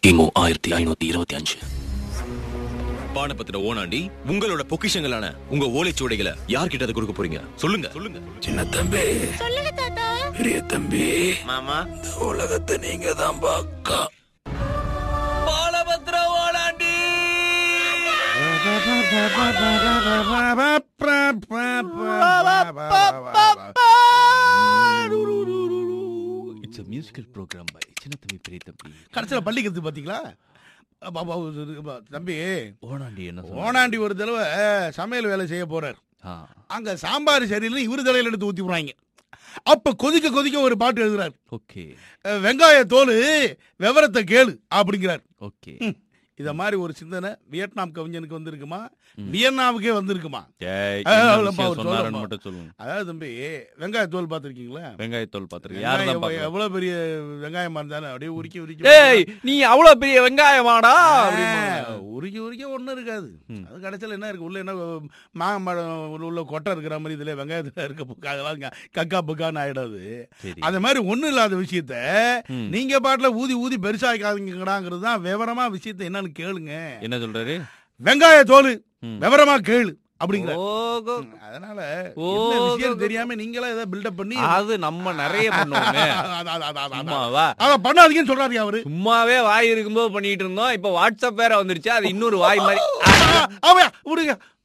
கிமு ஆயிரத்தி ஐநூத்தி இருபத்தி அஞ்சு பானபத்திர ஓனாண்டி உங்களோட பொக்கிஷங்களான உங்க ஓலைச்சுவடைகளை யார்கிட்ட அதை கொடுக்க போறீங்க சொல்லுங்க சொல்லுங்க சின்ன தம்பி சொல்லுங்க தாத்தா பெரிய தம்பி மாமா இந்த உலகத்தை நீங்க தான் பாக்கா பாலபத்திர ஓனாண்டி it's a musical program by Chinna Thambi பெரிய தம்பி கடைசியில் பள்ளிக்கிறது பார்த்தீங்களா அப்ப, அப்ப, இது, அப்ப, தம்பி ஓனாண்டி என்ன சொன்னாரு? ஓனாண்டி ஒரு தடவை சமையல் வேலை செய்ய போறார் ஆ, அங்க சாம்பார் சரியில்லை இவரு தலையில எடுத்து ஊத்தி விடுறாங்க அப்ப கொதிக்க கொதிக்க ஒரு பாட்டு எழுதுறாரு ஓகே அஹ், வெங்காய தோல் விவரத்தை கேளு அப்படிங்கிறார் ஓகே ம். இத மாதிரி ஒரு சிந்தனை வியட்நாம் கவிஞனுக்கு வந்திருக்குமா வியட்நாமுக்கே வந்திருக்குமா ஏய், ஆ, என்ன அவ்வளவுப்பா, விஷயம் அவர் சொன்னாருன்னு சொல்லணுமா? மட்டும் சொல்லுங்க அதாவது தம்பி வெங்காய தோல் பார்த்திருக்கீங்களா வெங்காயத்தோல் பாத்துருக்கேன் யார் தான் வெங்காயம் பாக்கல? எவ்வளவு பெரிய வெங்காயமா இருந்தாலும் அப்படியே உரிக்கி உரிக்கி ஏய் நீ அவ்வளவு பெரிய வெங்காயமாடா ஆ, உருக்கி உருக்கி ஒண்ணும் இருக்காது அது கடைசியில் என்ன இருக்கு உள்ள என்ன மாம்பழம் உள்ள கொட்டை இருக்கிற மாதிரி இதுல வெங்காயத்துல இருக்க புக்கா அதெல்லாம் க- கக்கா புக்கான்னு ஆயிடாது சரி அந்த மாதிரி ஒண்ணும் இல்லாத விஷயத்த ம். நீங்க பாட்டுல ஊதி ஊதி பெருசாக்காதீங்கடாங்கிறது தான் விவரமா விஷயத்த என்னன்னு கேளுங்க என்ன சொல்றாரு வெங்காய தோல் ம். விவரமா கேளு அப்படிங்கிற ஓகோ அதனால ஓ, என்ன விஷயம் ஓ, தெரியாம நீங்களா ஏதாவது பில்டப் பண்ணி அது நம்ம நிறைய பண்ணுவோமே அதான், அதான், அதான், அதான். சும்மாவா அத பண்ணாதீங்கன்னு சொல்றாரு அவரு சும்மாவே வாய் இருக்கும்போது பண்ணிட்டு இருந்தோம் இப்ப வாட்ஸ்அப் வேற வந்துருச்சு அது இன்னொரு வாய் மாதிரி ஆவையா விடுங்க